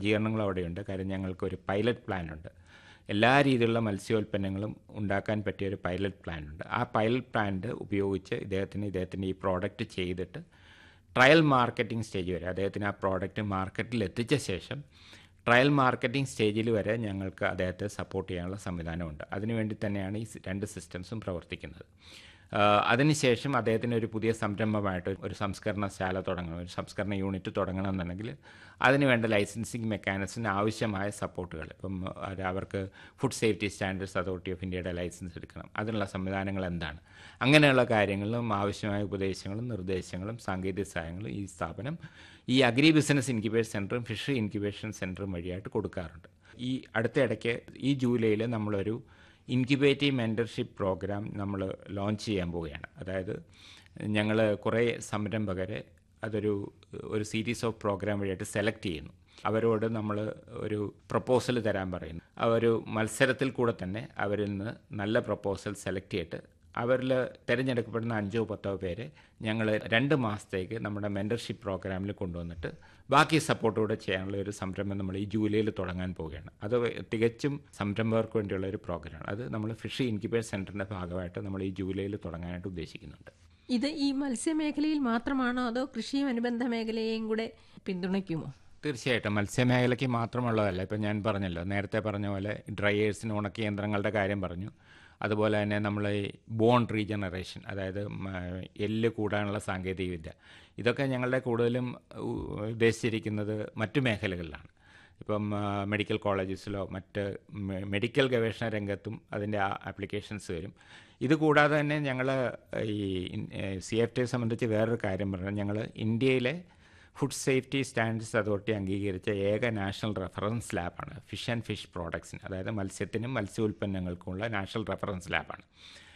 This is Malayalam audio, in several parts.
സജ്ജീകരണങ്ങളും അവിടെയുണ്ട് കാര്യം ഞങ്ങൾക്ക് ഒരു പൈലറ്റ് പ്ലാൻ ഉണ്ട് എല്ലാ രീതിയിലുള്ള മത്സ്യോൽപ്പന്നങ്ങളും ഉണ്ടാക്കാൻ പറ്റിയ ഒരു പൈലറ്റ് പ്ലാൻ ഉണ്ട് ആ പൈലറ്റ് പ്ലാന്റ് ഉപയോഗിച്ച് ഇദ്ദേഹത്തിന് ഇദ്ദേഹത്തിൻ്റെ ഈ പ്രോഡക്റ്റ് ചെയ്തിട്ട് ട്രയൽ മാർക്കറ്റിംഗ് സ്റ്റേജ് വരെ അദ്ദേഹത്തിന് ആ പ്രോഡക്റ്റ് മാർക്കറ്റിൽ എത്തിച്ച ശേഷം ട്രയൽ മാർക്കറ്റിംഗ് സ്റ്റേജിൽ വരെ ഞങ്ങൾക്ക് അദ്ദേഹത്തെ സപ്പോർട്ട് ചെയ്യാനുള്ള സംവിധാനമുണ്ട് അതിനുവേണ്ടി തന്നെയാണ് ഈ രണ്ട് സിസ്റ്റംസും പ്രവർത്തിക്കുന്നത് ആഹ് അതിനുശേഷം അദ്ദേഹത്തിന് ഒരു പുതിയ സംരംഭമായിട്ട് ഒരു സംസ്കരണശാല തുടങ്ങണം ഒരു സംസ്കരണ യൂണിറ്റ് തുടങ്ങണം എന്നുണ്ടെങ്കിൽ അതിനുവേണ്ട ലൈസൻസിങ് മെക്കാനിസത്തിന് ആവശ്യമായ സപ്പോർട്ടുകൾ ഇപ്പം അത് അവർക്ക് food safety standards authority of ഇന്ത്യയുടെ ലൈസൻസ് എടുക്കണം അതിനുള്ള സംവിധാനങ്ങൾ എന്താണ് അങ്ങനെയുള്ള കാര്യങ്ങളിലും ആവശ്യമായ ഉപദേശങ്ങളും നിർദ്ദേശങ്ങളും സാങ്കേതിക സഹായങ്ങളും ഈ സ്ഥാപനം ഈ അഗ്രി ബിസിനസ് ഇൻക്യുബേഷൻ സെൻറ്ററും ഫിഷറി ഇൻക്യുബേഷൻ സെൻറ്ററും വഴിയായിട്ട് കൊടുക്കാറുണ്ട് ഈ അടുത്ത ഇടയ്ക്ക് ഈ ജൂലൈയിൽ നമ്മളൊരു ഇൻക്യുബേറ്റീവ് മെൻറ്റർഷിപ്പ് പ്രോഗ്രാം നമ്മൾ ലോഞ്ച് ചെയ്യാൻ പോവുകയാണ് അതായത് ഞങ്ങൾ കുറേ സംരംഭകരെ അതൊരു ഒരു സീരീസ് ഓഫ് പ്രോഗ്രാം വഴിയായിട്ട് സെലക്ട് ചെയ്യുന്നു അവരോട് നമ്മൾ ഒരു പ്രപ്പോസൽ തരാൻ പറയുന്നു ആ ഒരു മത്സരത്തിൽ കൂടെ തന്നെ അവരിൽ നിന്ന് നല്ല പ്രപ്പോസൽ സെലക്ട് ചെയ്തിട്ട് അവരിൽ തിരഞ്ഞെടുക്കപ്പെടുന്ന അഞ്ചോ പത്തോ പേരെ ഞങ്ങൾ രണ്ട് മാസത്തേക്ക് നമ്മുടെ മെൻറ്റർഷിപ്പ് പ്രോഗ്രാമിൽ കൊണ്ടുവന്നിട്ട് ബാക്കി സപ്പോർട്ടോടെ ചെയ്യാനുള്ള ഒരു സംരംഭം നമ്മൾ ഈ ജൂലൈയിൽ തുടങ്ങാൻ പോവുകയാണ് അത് തികച്ചും സംരംഭകർക്ക് വേണ്ടിയുള്ള ഒരു പ്രോഗ്രാമാണ് അത് നമ്മൾ ഫിഷ് ഇൻക്യുബേഷൻ സെൻറ്ററിൻ്റെ ഭാഗമായിട്ട് നമ്മൾ ഈ ജൂലൈയിൽ തുടങ്ങാനായിട്ട് ഉദ്ദേശിക്കുന്നുണ്ട് ഇത് ഈ മത്സ്യമേഖലയിൽ മാത്രമാണോ അതോ കൃഷിയും അനുബന്ധ മേഖലയെയും കൂടെ പിന്തുണയ്ക്കുമോ തീർച്ചയായിട്ടും മത്സ്യമേഖലയ്ക്ക് മാത്രമുള്ളതല്ല ഇപ്പം ഞാൻ പറഞ്ഞല്ലോ നേരത്തെ പറഞ്ഞ പോലെ ഡ്രയേഴ്സിന് ഉണക്ക യന്ത്രങ്ങളുടെ കാര്യം പറഞ്ഞു അതുപോലെ തന്നെ നമ്മൾ ഈ ബോൺ റീജനറേഷൻ അതായത് മ, എല്ല് കൂടാനുള്ള സാങ്കേതികവിദ്യ ഇതൊക്കെ ഞങ്ങളുടെ കൂടുതലും ഉ- ഉദ്ദേശിച്ചിരിക്കുന്നത് മറ്റു മേഖലകളിലാണ് ഇപ്പം ആ, മെഡിക്കൽ കോളേജസിലോ മറ്റ് മെ- മെഡിക്കൽ ഗവേഷണ രംഗത്തും അതിൻ്റെ ആപ്ലിക്കേഷൻസ് വരും ഇത് കൂടാതെ തന്നെ ഞങ്ങൾ ഈ സി എഫ് ടിയെ സംബന്ധിച്ച് വേറൊരു കാര്യം പറഞ്ഞാൽ ഞങ്ങൾ ഇന്ത്യയിലെ ഫുഡ് സേഫ്റ്റി സ്റ്റാൻഡേർഡ്സ് അതോറിറ്റി അംഗീകരിച്ച ഏക നാഷണൽ റെഫറൻസ് ലാബാണ് ഫിഷ് ആൻഡ് ഫിഷ് പ്രോഡക്ട്സിന് അതായത് മത്സ്യത്തിനും മത്സ്യോൽപ്പന്നങ്ങൾക്കുമുള്ള നാഷണൽ റെഫറൻസ് ലാബാണ്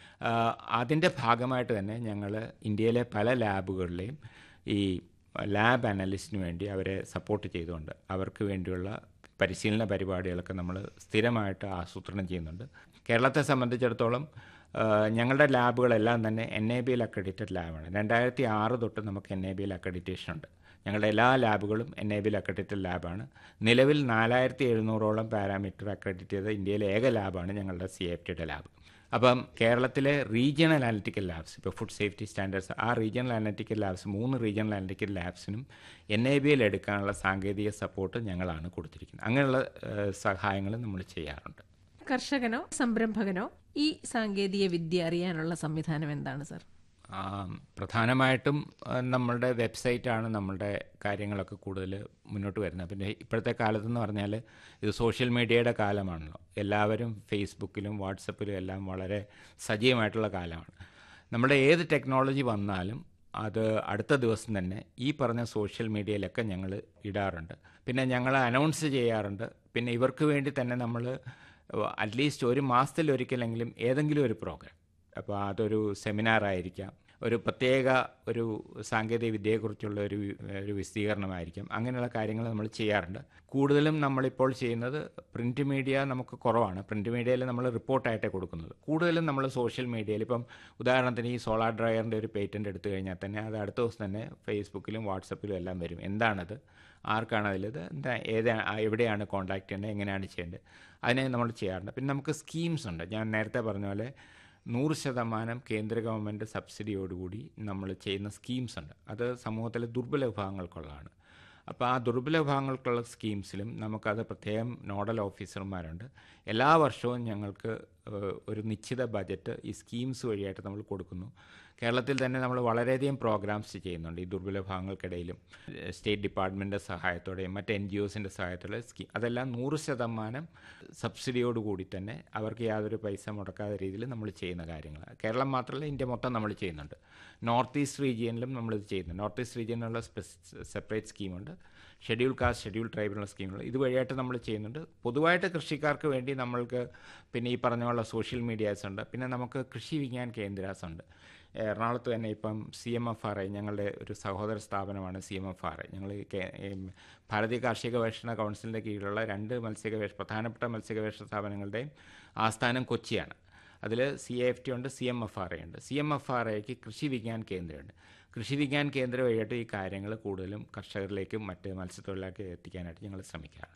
അതിൻ്റെ ഭാഗമായിട്ട് തന്നെ ഞങ്ങൾ ഇന്ത്യയിലെ പല ലാബുകളിലെയും ഈ ലാബ് അനലിസ്റ്റിന് വേണ്ടി അവരെ സപ്പോർട്ട് ചെയ്തുകൊണ്ട് അവർക്ക് വേണ്ടിയുള്ള പരിശീലന പരിപാടികളൊക്കെ നമ്മൾ സ്ഥിരമായിട്ട് ആസൂത്രണം ചെയ്യുന്നുണ്ട് കേരളത്തെ സംബന്ധിച്ചിടത്തോളം ആ, ഞങ്ങളുടെ ലാബുകളെല്ലാം തന്നെ എൻ എ ബിയിൽ അക്രഡിറ്റഡ് ലാബാണ് രണ്ടായിരത്തി ആറ് തൊട്ട് നമുക്ക് എൻ എ ബിയിൽ അക്രഡിറ്റേഷൻ ഉണ്ട് ഞങ്ങളുടെ എല്ലാ ലാബുകളും എൻ എ ബിയിൽ അക്രഡിറ്റഡ് ലാബാണ് നിലവിൽ നാലായിരത്തി എഴുന്നൂറോളം പാരാമീറ്റർ അക്രഡിറ്റ് ചെയ്ത ഇന്ത്യയിലെ ഏക ലാബാണ് ഞങ്ങളുടെ സി എഫ് ടിയുടെ ലാബ് അപ്പം കേരളത്തിലെ റീജിയണൽ അനലിറ്റിക്കൽ ലാബ്സ് ഇപ്പോൾ ഫുഡ് സേഫ്റ്റി സ്റ്റാൻഡേർഡ്സ് ആ റീജിയണൽ അനലിറ്റിക്കൽ ലാബ്സ് മൂന്ന് റീജിയണൽ അനലിറ്റിക്കൽ ലാബ്സിനും എൻ ഐ ബിയിൽ എടുക്കാനുള്ള സാങ്കേതിക സപ്പോർട്ട് ഞങ്ങളാണ് കൊടുത്തിരിക്കുന്നത് അങ്ങനെയുള്ള സഹായങ്ങൾ നമ്മൾ ചെയ്യാറുണ്ട് കർഷകനോ സംരംഭകനോ ഈ സാങ്കേതിക വിദ്യ അറിയാനുള്ള സംവിധാനം എന്താണ് സർ ആ, പ്രധാനമായിട്ടും ആ, നമ്മളുടെ വെബ്സൈറ്റാണ് നമ്മളുടെ കാര്യങ്ങളൊക്കെ കൂടുതൽ മുന്നോട്ട് വരുന്നത് പിന്നെ ഇപ്പോഴത്തെ കാലത്തെന്ന് പറഞ്ഞാൽ ഇത് സോഷ്യൽ മീഡിയയുടെ കാലമാണല്ലോ എല്ലാവരും ഫേസ്ബുക്കിലും വാട്സപ്പിലും എല്ലാം വളരെ സജീവമായിട്ടുള്ള കാലമാണ് നമ്മുടെ ഏത് ടെക്നോളജി വന്നാലും അത് അടുത്ത ദിവസം തന്നെ ഈ പറഞ്ഞ സോഷ്യൽ മീഡിയയിലൊക്കെ ഞങ്ങൾ ഇടാറുണ്ട് പിന്നെ ഞങ്ങൾ അനൗൺസ് ചെയ്യാറുണ്ട് പിന്നെ ഇവർക്ക് വേണ്ടി തന്നെ നമ്മൾ അറ്റ്ലീസ്റ്റ് ഒരു മാസത്തിലൊരിക്കലെങ്കിലും ഏതെങ്കിലും ഒരു പ്രോഗ്രാം അപ്പോൾ അതൊരു സെമിനാർ ആയിരിക്കാം ഒരു പ്രത്യേക ഒരു സാങ്കേതിക വിദ്യയെക്കുറിച്ചുള്ള ഒരു വി- ഒരു വിശദീകരണമായിരിക്കും അങ്ങനെയുള്ള കാര്യങ്ങൾ നമ്മൾ ചെയ്യാറുണ്ട് കൂടുതലും നമ്മളിപ്പോൾ ചെയ്യുന്നത് പ്രിൻറ്റ് മീഡിയ നമുക്ക് കുറവാണ് പ്രിൻറ്റ് മീഡിയയിൽ നമ്മൾ റിപ്പോർട്ടായിട്ടേ കൊടുക്കുന്നത് കൂടുതലും നമ്മൾ സോഷ്യൽ മീഡിയയിൽ ഇപ്പം ഉദാഹരണത്തിന് ഈ സോളാർ ഡ്രയറിൻ്റെ ഒരു പേറ്റൻറ്റ് എടുത്തു കഴിഞ്ഞാൽ തന്നെ അത് അടുത്ത ദിവസം തന്നെ ഫേസ്ബുക്കിലും വാട്സപ്പിലും എല്ലാം വരും എന്താണത് ആർക്കാണ് അതിലത് എന്താ ഏത് എവിടെയാണ് കോൺടാക്ട് ചെയ്യേണ്ടത് എങ്ങനെയാണ് ചെയ്യേണ്ടത് അതിനെ നമ്മൾ ചെയ്യാറുണ്ട് പിന്നെ നമുക്ക് സ്കീംസ് ഉണ്ട് ഞാൻ നേരത്തെ പറഞ്ഞ പോലെ നൂറ് ശതമാനം കേന്ദ്ര ഗവൺമെൻറ് സബ്സിഡിയോടുകൂടി നമ്മൾ ചെയ്യുന്ന സ്കീംസ് ഉണ്ട് അത് സമൂഹത്തിലെ ദുർബല വിഭാഗങ്ങൾക്കുള്ളതാണ് അപ്പോൾ ആ ദുർബല വിഭാഗങ്ങൾക്കുള്ള സ്കീംസിലും നമുക്കത് പ്രത്യേകം നോഡൽ ഓഫീസർമാരുണ്ട് എല്ലാ വർഷവും ഞങ്ങൾക്ക് ഏഹ്, ഒരു നിശ്ചിത ബജറ്റ് ഈ സ്കീംസ് വഴിയായിട്ട് നമ്മൾ കൊടുക്കുന്നു കേരളത്തിൽ തന്നെ നമ്മൾ വളരെയധികം പ്രോഗ്രാംസ് ചെയ്യുന്നുണ്ട് ഈ ദുർബല വിഭാഗങ്ങൾക്കിടയിലും ഏഹ്, സ്റ്റേറ്റ് ഡിപ്പാർട്ട്മെൻറ്റിൻ്റെ സഹായത്തോടെയും മറ്റ് എൻ ജി ഒസിൻ്റെ സഹായത്തോടെ സ്കീം അതെല്ലാം നൂറ് ശതമാനം സബ്സിഡിയോട് കൂടി തന്നെ അവർക്ക് യാതൊരു പൈസ മുടക്കാത്ത രീതിയിൽ നമ്മൾ ചെയ്യുന്ന കാര്യങ്ങളാണ് കേരളം മാത്രമല്ല ഇന്ത്യ മൊത്തം നമ്മൾ ചെയ്യുന്നുണ്ട് നോർത്ത് ഈസ്റ്റ് റീജിയനിലും നമ്മളിത് ചെയ്യുന്നുണ്ട് നോർത്ത് ഈസ്റ്റ് റീജിയനിലുള്ള സെപ്പറേറ്റ് സ്കീമുണ്ട് ഷെഡ്യൂൾ കാസ്റ്റ് ഷെഡ്യൂൾ ട്രൈബിനുള്ള സ്കീമുകൾ ഇതുവഴിയായിട്ട് നമ്മൾ ചെയ്യുന്നുണ്ട് പൊതുവായിട്ട് കൃഷിക്കാർക്ക് വേണ്ടി നമ്മൾക്ക് പിന്നെ ഈ പറഞ്ഞ പോലെ സോഷ്യൽ മീഡിയാസ് ഉണ്ട് പിന്നെ നമുക്ക് കൃഷി വിജ്ഞാൻ കേന്ദ്രാസ് ഉണ്ട് എറണാകുളത്ത് തന്നെ ഇപ്പം C M F R I ഞങ്ങളുടെ ഒരു സഹോദര സ്ഥാപനമാണ് C M F R I ഞങ്ങൾ ഈ കേ- ഈ ഭാരതീയ കാർഷിക ഗവേഷണ കൗൺസിലിൻ്റെ കീഴിലുള്ള രണ്ട് മത്സ്യഗവേഷ പ്രധാനപ്പെട്ട മത്സ്യഗവേഷണ സ്ഥാപനങ്ങളുടെയും ആസ്ഥാനം കൊച്ചിയാണ് അതിൽ സി എഫ് ടി ഉണ്ട് C M F R I ഉണ്ട് സി എം എഫ് ആർ ഐക്ക് കൃഷി വിജ്ഞാൻ കേന്ദ്രമുണ്ട് കൃഷി വിജ്ഞാൻ കേന്ദ്രം വഴിയായിട്ട് ഈ കാര്യങ്ങൾ കൂടുതലും കർഷകരിലേക്കും മറ്റ് മത്സ്യത്തൊഴിലാളിലേക്ക് എത്തിക്കാനായിട്ട് ഞങ്ങൾ ശ്രമിക്കാറുണ്ട്